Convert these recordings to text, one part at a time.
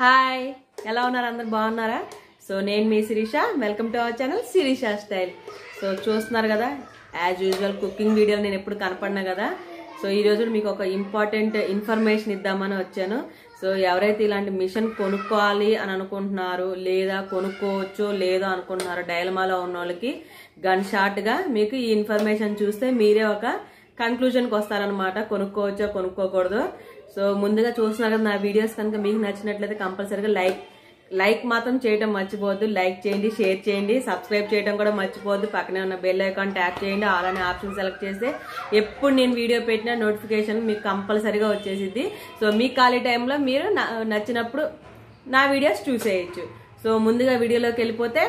hi ఎలా ఉన్నారు అందరు బాగున్నారా సో నేను మీ Sirisha welcome to our channel Sirisha style so చూస్తున్నారు కదా యాజ్ యూజువల్ కుకింగ్ వీడియోలు నేను ఎప్పుడు కనపడినా కదా సో ఈ రోజు మీకు ఒక ఇంపార్టెంట్ ఇన్ఫర్మేషన్ ఇద్దామని వచ్చాను సో ఎవరైతే ఇలాంటి మిషన్ కొనుక్కోవాలి అని అనుకుంటున్నారు లేదా కొనుక్కోవచ్చు లేదో అనుకుంటున్నారో డైలమాలో ఉన్న వాళ్ళకి గన్ షార్ట్గా మీకు ఈ ఇన్ఫర్మేషన్ చూస్తే మీరే ఒక కన్క్లూజన్కి వస్తారనమాట కొనుక్కోవచ్చో కొనుక్కోకూడదు సో ముందుగా చూస్తున్నారు కదా నా వీడియోస్ కనుక మీకు నచ్చినట్లయితే కంపల్సరీగా లైక్ లైక్ మాత్రం చేయడం మర్చిపోవద్దు లైక్ చేయండి షేర్ చేయండి సబ్స్క్రైబ్ చేయడం కూడా మర్చిపోవద్దు పక్కనే ఉన్న బెల్ ఐకాన్ ట్యాప్ చేయండి ఆల్ అనే ఆప్షన్ సెలెక్ట్ చేస్తే ఎప్పుడు నేను వీడియో పెట్టిన నోటిఫికేషన్ మీకు కంపల్సరీగా వచ్చేసిద్ది సో మీ ఖాళీ టైంలో మీరు నా- నచ్చినప్పుడు నా వీడియోస్ చూసేయచ్చు సో ముందుగా వీడియోలోకి వెళ్ళిపోతే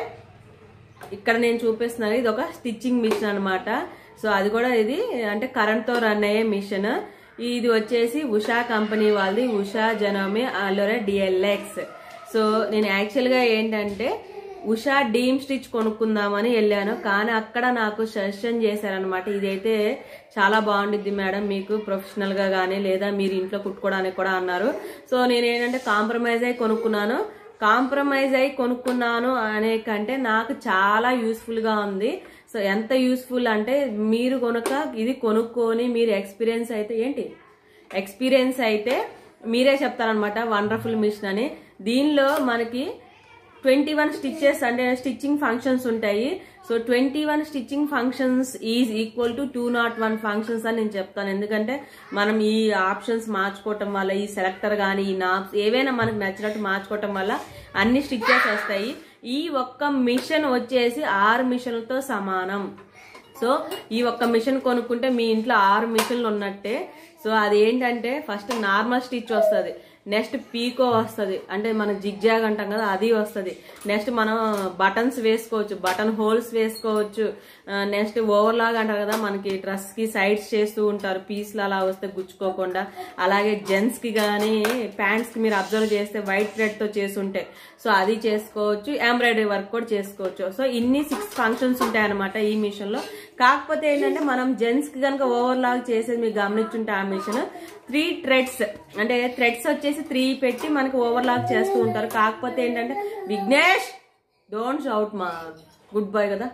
ఇక్కడ నేను చూపిస్తున్నాను ఇది ఒక స్టిచ్చింగ్ మిషన్ అన్నమాట సో అది కూడా ఇది అంటే కరెంట్ తో రన్ అయ్యే మిషన్ ఇది వచ్చేసి ఉషా కంపెనీ వాళ్ళది Usha Janome Allure DLX so నేను యాక్చువల్ గా ఏంటంటే ఉషా డీమ్ స్టిచ్ కొనుక్కుందామని వెళ్ళాను కానీ అక్కడ నాకు సజెషన్ చేశారనమాట ఇదైతే చాలా బాగుండిద్ది మేడం మీకు ప్రొఫెషనల్ గా కానీ లేదా మీరు ఇంట్లో కుట్టుకోవడానికి కూడా అన్నారు సో నేను ఏంటంటే కాంప్రమైజ్ అయి కొనుక్కున్నాను కాంప్రమైజ్ అయి కొనుక్కున్నాను అనే కంటే నాకు చాలా యూస్ఫుల్ గా ఉంది సో ఎంత యూస్ఫుల్ అంటే మీరు కొనుక ఇది కొనుక్కొని మీరు ఎక్స్పీరియన్స్ అయితే ఏంటి ఎక్స్పీరియన్స్ అయితే మీరే చెప్తారనమాట వండర్ఫుల్ మిషన్ అని దీనిలో మనకి ట్వంటీ వన్ స్టిచ్చెస్ అంటే స్టిచ్చింగ్ ఫంక్షన్స్ ఉంటాయి so twenty one stitching functions is equal to two not one functions అని నేను చెప్తాను ఎందుకంటే మనం ఈ ఆప్షన్స్ మార్చుకోవటం వల్ల ఈ సెలెక్టర్ కానీ ఈ నాబ్స్ ఏవైనా మనకు నచ్చినట్టు మార్చుకోవటం వల్ల అన్ని స్టిచ్చెస్ వస్తాయి ఈ ఒక్క మిషన్ వచ్చేసి ఆరు మిషన్లతో సమానం సో ఈ ఒక్క మిషన్ కొనుక్కుంటే మీ ఇంట్లో ఆరు మిషన్లు ఉన్నట్టే సో అది ఏంటంటే ఫస్ట్ నార్మల్ స్టిచ్ వస్తుంది నెక్స్ట్ పీకో వస్తుంది అంటే మనం జిగ్జాగ్ అంటాం కదా అది వస్తుంది నెక్స్ట్ మనం బటన్స్ వేసుకోవచ్చు బటన్ హోల్స్ వేసుకోవచ్చు నెక్స్ట్ ఓవర్లాగ్ అంటారు కదా మనకి డ్రెస్ కి సైడ్స్ చేస్తూ ఉంటారు పీస్లు అలా వస్తే గుచ్చుకోకుండా అలాగే జెంట్స్ కి కానీ ప్యాంట్స్ కి మీరు అబ్జర్వ్ చేస్తే వైట్ థ్రెడ్ తో చేసి ఉంటాయి సో అది చేసుకోవచ్చు ఎంబ్రాయిడరీ వర్క్ కూడా చేసుకోవచ్చు సో ఇన్ని సిక్స్ ఫంక్షన్స్ ఉంటాయి అనమాట ఈ మిషన్ లో కాకపోతే ఏంటంటే మనం జెంట్స్ కి కనుక ఓవర్ లాగ్ చేసేది మీరు గమనించుంటే ఆ మిషన్ త్రీ థ్రెడ్స్ అంటే థ్రెడ్స్ వచ్చేసి త్రీ పెట్టి మనకి ఓవర్ లాగ్ చేస్తూ ఉంటారు కాకపోతే ఏంటంటే విఘ్నేష్ డోంట్ షౌట్ మా గుడ్ బాయ్ కదా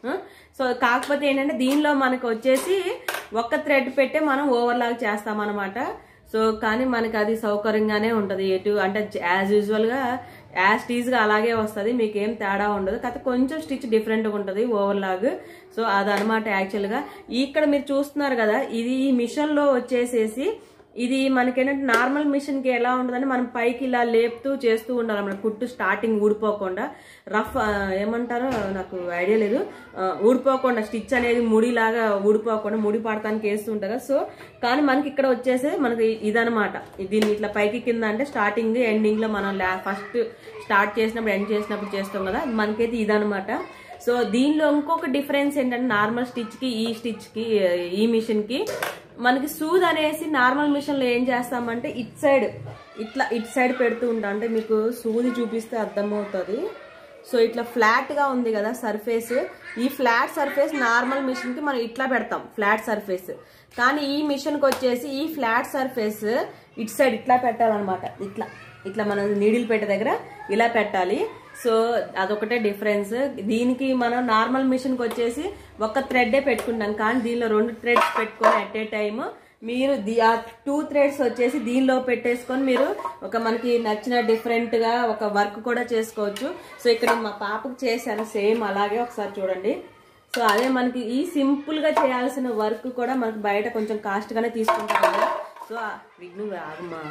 సో కాకపోతే ఏంటంటే దీనిలో మనకు వచ్చేసి ఒక్క థ్రెడ్ పెట్టే మనం ఓవర్ లాగ్ చేస్తామన్నమాట సో కానీ మనకి అది సౌకర్యంగానే ఉంటది ఎటు అంటే యాజ్ యూజువల్ గా యాజ్ టీజ్ గా అలాగే వస్తుంది మీకు ఏం తేడా ఉండదు కాకపోతే కొంచెం స్టిచ్ డిఫరెంట్ గా ఉంటది ఓవర్ లాగ్ సో అదనమాట యాక్చువల్ గా ఇక్కడ మీరు చూస్తున్నారు కదా ఇది ఈ మిషన్ లో వచ్చేసేసి ఇది మనకేంటంటే నార్మల్ మిషన్ కి ఎలా ఉంటుందంటే మనం పైకి ఇలా లేపుతూ చేస్తూ ఉండాలి మన కుట్టు స్టార్టింగ్ ఊడిపోకుండా రఫ్ ఆ, ఏమంటారో నాకు ఐడియా లేదు ఆ, ఊడిపోకుండా స్టిచ్ అనేది ముడిలాగా ఊడిపోకుండా ముడి పడటానికి వేస్తూ ఉంటారు సో కానీ మనకి ఇక్కడ వచ్చేసి మనకి ఇదనమాట దీన్ని ఇట్లా పైకి కింద అంటే స్టార్టింగ్ ఎండింగ్ లో మనం ఫస్ట్ స్టార్ట్ చేసినప్పుడు ఎండ్ చేసినప్పుడు చేస్తాం కదా మనకైతే ఇదనమాట సో దీనిలో ఇంకొక డిఫరెన్స్ ఏంటంటే నార్మల్ స్టిచ్ కి ఈ స్టిచ్ కి ఈ మిషన్ కి మనకి సూద్ అనేసి నార్మల్ మిషన్ లో ఏం చేస్తామంటే ఇట్ సైడ్ ఇట్లా ఇట్ సైడ్ పెడుతూ ఉంటాం అంటే మీకు సూది చూపిస్తే అర్థమవుతుంది సో ఇట్లా ఫ్లాట్ గా ఉంది కదా సర్ఫేస్ ఈ ఫ్లాట్ సర్ఫేస్ నార్మల్ మిషన్ కి మనం ఇట్లా పెడతాం ఫ్లాట్ సర్ఫేస్ కానీ ఈ మిషన్ కి వచ్చేసి ఈ ఫ్లాట్ సర్ఫేస్ ఇట్ సైడ్ ఇట్లా పెట్టాలన్నమాట ఇట్లా ఇట్లా మనం నీడిల్ పెట్టే దగ్గర ఇలా పెట్టాలి సో అదొకటే డిఫరెన్స్ దీనికి మనం నార్మల్ మిషన్ కి వచ్చేసి ఒక థ్రెడ్డే పెట్టుకుంటాం కానీ దీనిలో రెండు థ్రెడ్స్ పెట్టుకొని అట్ ఏ టైమ్ మీరు ది- ఆ టూ థ్రెడ్స్ వచ్చేసి దీనిలో పెట్టేసుకొని మీరు ఒక మనకి నచ్చిన డిఫరెంట్ గా ఒక వర్క్ కూడా చేసుకోవచ్చు సో ఇక్కడ మా పాపకు చేశాను సేమ్ అలాగే ఒకసారి చూడండి సో అదే మనకి ఈ సింపుల్ గా చేయాల్సిన వర్క్ కూడా మనకి బయట కొంచెం కాస్ట్ గానే తీసుకుంటాం కదా సో ఆ విఘ్ను ఆగమ్మా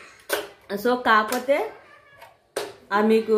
సో కాకపోతే అది మీకు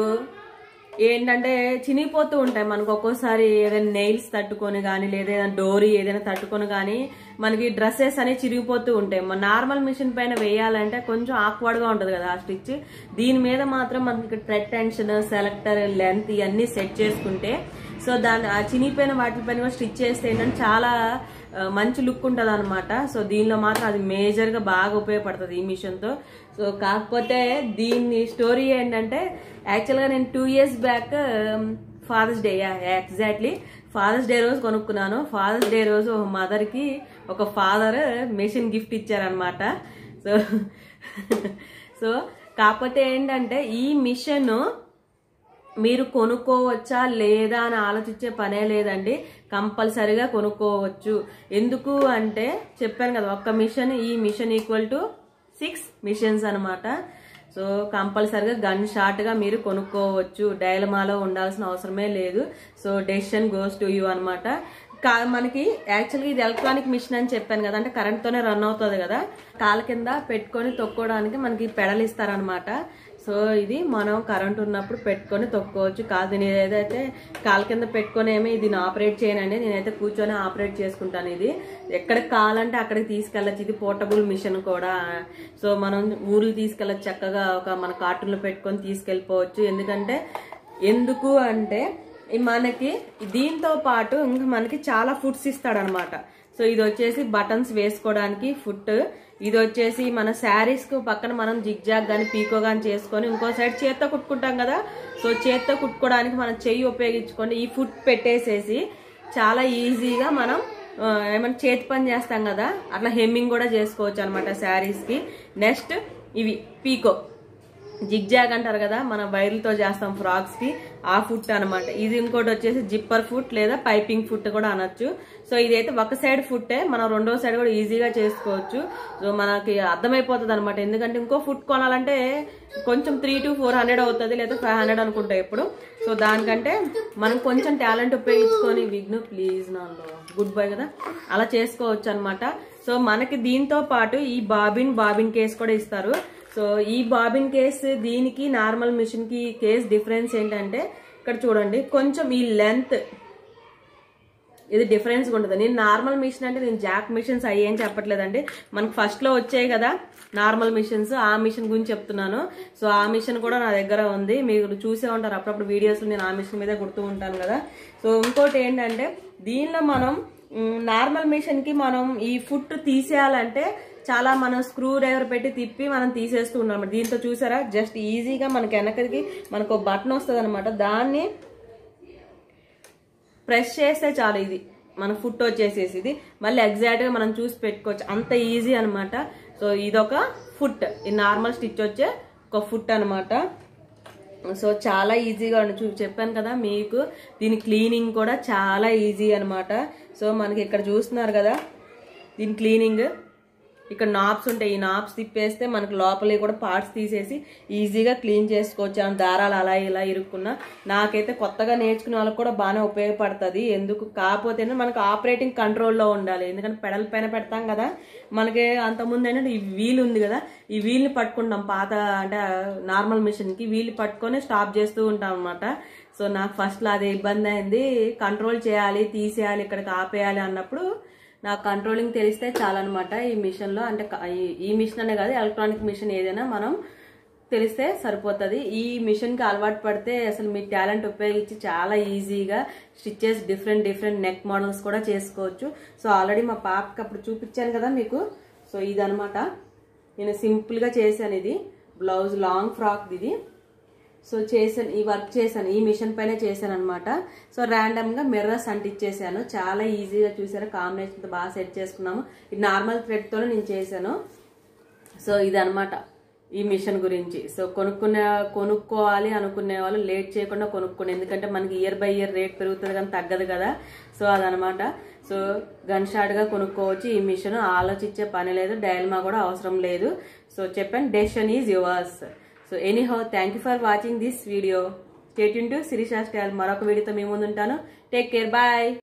ఏంటంటే చినిగిపోతూ ఉంటాయి మనకు ఒక్కోసారి ఏదైనా నెయిల్స్ తట్టుకొని కానీ లేదా ఏదైనా డోరీ ఏదైనా తట్టుకొని కానీ మనకి డ్రెస్సెస్ అనేవి చిరిగిపోతూ ఉంటాయి మన నార్మల్ మిషన్ పైన వేయాలంటే కొంచెం awkward గా ఉంటుంది కదా ఆ స్టిచ్ దీని మీద మాత్రం మనకి థ్రెడ్ టెన్షన్ సెలెక్టర్ లెంత్ ఇవన్నీ సెట్ చేసుకుంటే సో దాని ఆ చినిగిపోయిన వాటిపైన కూడా స్టిచ్ చేస్తే ఏంటంటే చాలా ఆ, మంచి లుక్ ఉంటుంది అనమాట సో దీనిలో మాత్రం అది మేజర్ గా బాగా ఉపయోగపడుతుంది ఈ మిషన్ తో సో కాకపోతే దీని స్టోరీ ఏంటంటే యాక్చువల్ గా నేను two years back father's day exactly father's day రోజు కొనుక్కున్నాను ఫాదర్స్ డే రోజు మదర్ కి ఒక ఫాదర్ మెషిన్ గిఫ్ట్ ఇచ్చారనమాట సో సో కాకపోతే ఏంటంటే ఈ మిషన్ మీరు కొనుక్కోవచ్చా లేదా అని ఆలోచించే పనే లేదండి కంపల్సరిగా కొనుక్కోవచ్చు ఎందుకు అంటే చెప్పాను కదా ఒక్క మిషన్ ఈ machine equal to six machines అనమాట సో కంపల్సరిగా గన్ షార్ట్గా మీరు కొనుక్కోవచ్చు డైలమాలో ఉండాల్సిన అవసరమే లేదు so decision goes to you అనమాట మనకి యాక్చువల్గా ఇది ఎలక్ట్రానిక్ మిషన్ అని చెప్పాను కదా అంటే కరెంట్తోనే రన్ అవుతుంది కదా కాళ్ళ కింద పెట్టుకొని తొక్కోవడానికి మనకి పెడలు ఇస్తారనమాట సో ఇది మనం కరెంట్ ఉన్నప్పుడు పెట్టుకొని తొక్కోవచ్చు కాదు నేను ఏదైతే కాళ్ళ కింద పెట్టుకొని ఏమి దీన్ని ఆపరేట్ చేయనండి నేనైతే కూర్చొని ఆపరేట్ చేసుకుంటాను ఇది ఎక్కడికి కావాలంటే అక్కడికి తీసుకెళ్ళచ్చు ఇది పోర్టబుల్ మిషన్ కూడా సో మనం ఊర్లు తీసుకెళ్ళచ్చు చక్కగా ఒక మన కార్టూన్లో పెట్టుకొని తీసుకెళ్ళిపోవచ్చు ఎందుకంటే ఎందుకు అంటే ఈ మనకి దీంతో పాటు ఇంకా మనకి చాలా ఫుడ్స్ ఇస్తాడనమాట సో ఇది వచ్చేసి బటన్స్ వేసుకోవడానికి ఫుట్ ఇది వచ్చేసి మన శారీస్ కు పక్కన మనం జిగ్జాగ్ గాని పీకో గాని చేసుకొని ఇంకో సైడ్ చేత్తో కుట్టుకుంటాం కదా సో చేత్తో కుట్టుకోవడానికి మనం చెయ్యి ఉపయోగించుకొని ఈ ఫుట్ పెట్టేసేసి చాలా ఈజీగా మనం ఆ, ఏమన్నా చేతి పని చేస్తాం కదా అట్లా హెమ్మింగ్ కూడా చేసుకోవచ్చు అనమాట శారీస్ కి నెక్స్ట్ ఇవి పీకో జిగ్జాగ్ అంటారు కదా మన వైర్లతో చేస్తాం ఫ్రాక్స్ కి ఆ ఫుట్ అన్నమాట ఇది ఇంకోటి వచ్చేసి జిప్పర్ ఫుట్ లేదా పైపింగ్ ఫుట్ కూడా అనొచ్చు సో ఇదైతే ఒక సైడ్ ఫుట్టే మనం రెండో సైడ్ కూడా ఈజీగా చేసుకోవచ్చు సో మనకి అర్థమైపోతుంది అనమాట ఎందుకంటే ఇంకో ఫుట్ కొనాలంటే కొంచెం త్రీ టు ఫోర్ హండ్రెడ్ అవుతుంది లేదా ఫైవ్ హండ్రెడ్ అనుకుంటా ఇప్పుడు సో దానికంటే మనం కొంచెం టాలెంట్ ఉపయోగించుకొని విఘ్ను ప్లీజ్ నాలో గుడ్ బై కదా అలా చేసుకోవచ్చు అనమాట సో మనకి దీంతో పాటు ఈ బాబిన్ బాబిన్ కేస్ కూడా ఇస్తారు సో ఈ బాబిన్ కేస్ దీనికి నార్మల్ మిషన్ కి కేస్ డిఫరెన్స్ ఏంటంటే ఇక్కడ చూడండి కొంచెం ఈ లెంత్ ఇది డిఫరెన్స్ ఉంటుంది నేను నార్మల్ మిషన్ అంటే నేను జాక్ మిషన్స్ అయ్యి ఏం చెప్పట్లేదండి మనకు ఫస్ట్ లో వచ్చాయి కదా నార్మల్ మిషన్స్ ఆ మిషన్ గురించి చెప్తున్నాను సో ఆ మిషన్ కూడా నా దగ్గర ఉంది మీరు చూసే ఉంటారు అప్పుడప్పుడు వీడియోస్ నేను ఆ మిషన్ మీదే కుడుతూ ఉంటాను కదా సో ఇంకోటి ఏంటంటే దీనిలో మనం నార్మల్ మిషన్ కి మనం ఈ ఫుట్ తీసేయాలంటే చాలా మనం స్క్రూ డ్రైవర్ పెట్టి తిప్పి మనం తీసేస్తూ ఉన్నాం దీంతో చూసారా జస్ట్ ఈజీగా మనకి వెనకకి మనకు ఒక బటన్ వస్తుంది అనమాట దాన్ని ప్రెస్ చేస్తే చాలు ఇది మన ఫుట్ వచ్చేసేసి ఇది మళ్ళీ ఎగ్జాక్ట్ గా మనం చూసి పెట్టుకోవచ్చు అంత ఈజీ అన్నమాట సో ఇదొక ఫుట్ ఈ నార్మల్ స్టిచ్ వచ్చే ఒక ఫుట్ అన్నమాట సో చాలా ఈజీగా ఉంది చూ చెప్పాను కదా మీకు దీని క్లీనింగ్ కూడా చాలా ఈజీ అన్నమాట సో మనకి ఇక్కడ చూస్తున్నారు కదా దీని క్లీనింగ్ ఇక్కడ నాబ్స్ ఉంటాయి ఈ నాబ్స్ తిప్పేస్తే మనకు లోపలి కూడా పార్ట్స్ తీసేసి ఈజీగా క్లీన్ చేసుకోవచ్చు ఆ దారాలు అలా ఇలా ఇరుక్కున్నా నాకైతే కొత్తగా నేర్చుకునే వాళ్ళకి కూడా బాగానే ఉపయోగపడుతుంది ఎందుకు కాకపోతే మనకు ఆపరేటింగ్ కంట్రోల్లో ఉండాలి ఎందుకంటే పెడల పైన పెడతాం కదా మనకి అంతకుముందు ఏంటంటే ఈ వీల్ ఉంది కదా ఈ వీల్ని పట్టుకుంటాం పాత అంటే నార్మల్ మిషన్కి వీల్ పట్టుకొని స్టాప్ చేస్తూ ఉంటాం అనమాట సో నాకు ఫస్ట్లో అదే ఇబ్బంది అయింది కంట్రోల్ చేయాలి తీసేయాలి ఇక్కడికి ఆపేయాలి అన్నప్పుడు నాకు కంట్రోలింగ్ తెలిస్తే చాలన్నమాట ఈ మిషన్లో అంటే క- ఈ- ఈ మిషన్ అనే కాదు ఎలక్ట్రానిక్ మిషన్ ఏదైనా మనం తెలిస్తే సరిపోతుంది ఈ మిషన్కి అలవాటు పడితే అసలు మీ టాలెంట్ ఉపయోగించి చాలా ఈజీగా stitches different different neck models కూడా చేసుకోవచ్చు సో ఆల్రెడీ మా పాపకి అప్పుడు చూపించాను కదా మీకు సో ఇదనమాట నేను సింపుల్గా చేశాను ఇది బ్లౌజ్ లాంగ్ ఫ్రాక్ ఇది సో చేశాను ఈ వర్క్ చేశాను ఈ మిషన్ పైన చేశాను అనమాట సో ర్యాండమ్ గా మిర్రర్స్ అంటించేసాను చాలా ఈజీగా చూసారు కాంబినేషన్ బాగా సెట్ చేసుకున్నాము ఇది నార్మల్ థ్రెడ్ తోనే నేను చేశాను సో ఇది అన్నమాట ఈ మిషన్ గురించి సో కొనుక్కునే కొనుక్కోవాలి అనుకునే వాళ్ళు లేట్ చేయకుండా కొనుక్కోండి ఎందుకంటే మనకి ఇయర్ బై ఇయర్ రేట్ పెరుగుతుంది కానీ తగ్గదు కదా సో అదనమాట సో గన్ షాట్ గా కొనుక్కోవచ్చు ఈ మిషన్ ఆలోచించే పని లేదు డైల్మా కూడా అవసరం లేదు సో చెప్పాను decision is yours so anyhow thank you for watching this video stay టు శిరీషా స్టైల్ మరొక వీడియోతో మీ ముందు ఉంటాను టేక్ కేర్ బాయ్